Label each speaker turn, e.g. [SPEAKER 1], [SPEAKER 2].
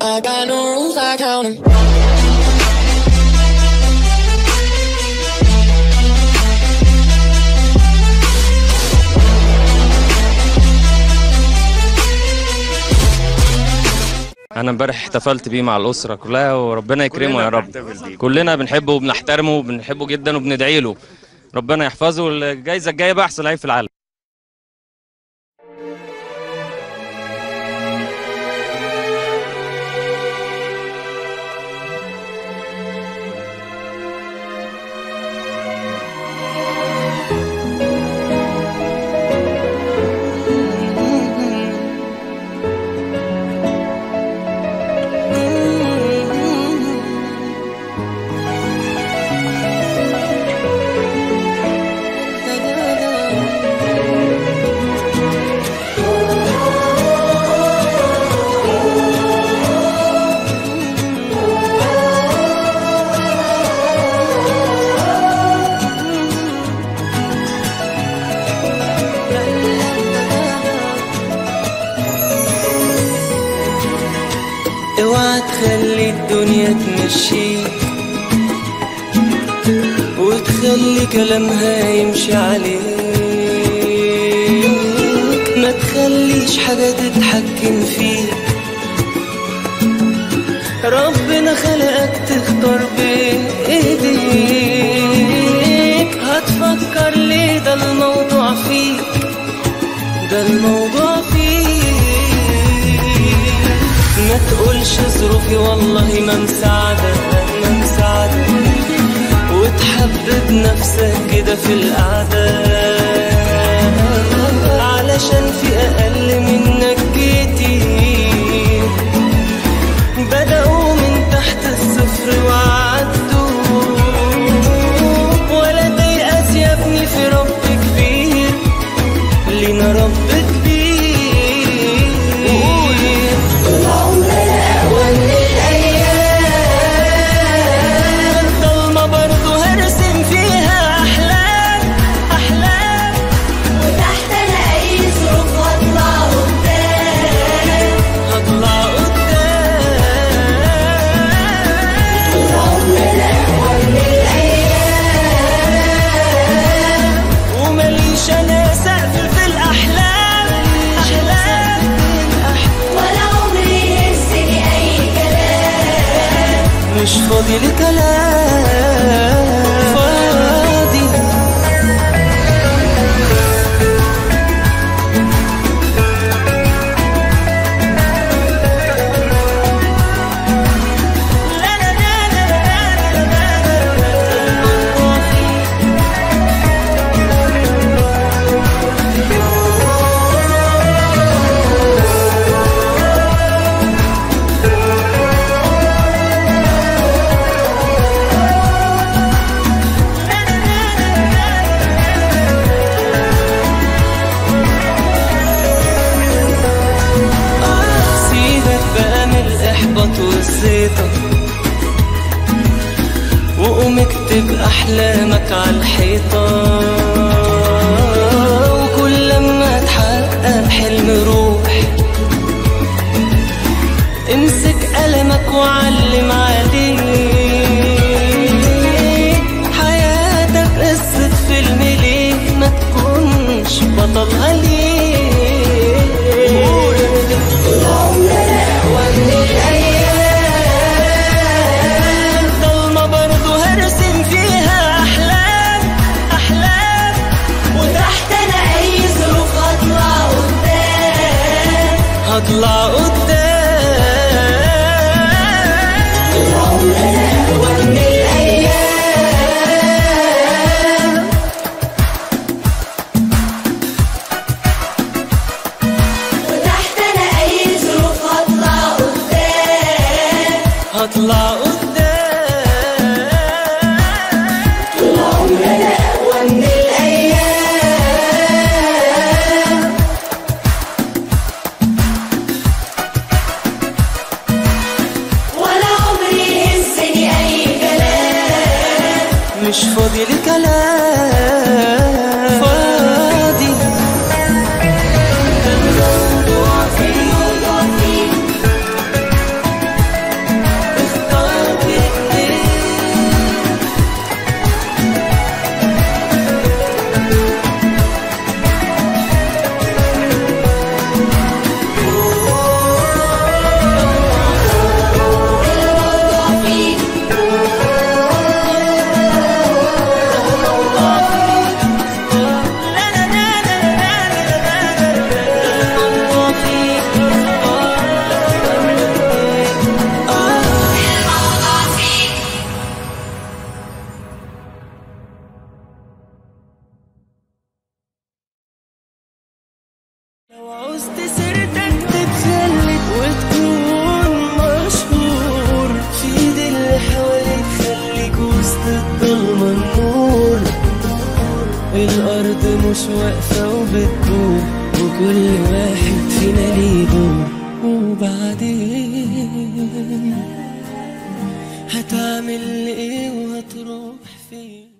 [SPEAKER 1] I got no rules, I count 'em.
[SPEAKER 2] انا امبارح احتفلت بيه مع الاسره كلها وربنا يكرمه يا رب كلنا بنحبه وبنحترمه وبنحبه جدا وبندعي له ربنا يحفظه والجايزه الجايه بقى احسن لعيب في العالم
[SPEAKER 3] اوعى تخلي الدنيا تمشيك وتخلي كلامها يمشي عليك ما تخليش حاجة تتحكم فيك ربنا خلقك تختار بين ايديك هتفكر ليه ده الموضوع فيك ده الموضوع فيك ما تقولش ظروفي والله ما مساعدة ما مساعدة وتحبب نفسك كده في القعدة علشان في أقل منك كتير بدأوا من تحت الصفر وعدوا ولا تيأس يا ابني في رب كبير لينا رب كبير الضلمة برضو هرسم فيها أحلام أحلام
[SPEAKER 4] وتحت انا اي ظروف هطلع قدام
[SPEAKER 3] هطلع قدام ومليش أنا سقف في الأحلام أحلام
[SPEAKER 4] ولا عمري يهزني اي كلام
[SPEAKER 3] مش فاضي لكلام فاضي سيبك بقى من الإحباط والزيطة وقوم اكتب أحلامك على الحيطة وكل لما تحقق حلم روح امسك قلمك وعلم عليه حياتك قصة فيلم ليه ما تكونش بطلها ليه ضلمة برضو هرسم فيها أحلام أحلام
[SPEAKER 4] وتحت انا اي ظروف هطلع قدام
[SPEAKER 3] هطلع قدام
[SPEAKER 4] وتحت انا اي ظروف هطلع قدام
[SPEAKER 3] هطلع قدام
[SPEAKER 4] ومن الايام ولا عمري يهزني اي كلام
[SPEAKER 3] مش فاضي لكلام فاضي
[SPEAKER 4] الموضوع فيه الموضوع فيه
[SPEAKER 3] مش واقفة وبتدور وكل واحد فينا ليه دور وبعدين هتعمل ايه وهتروح فين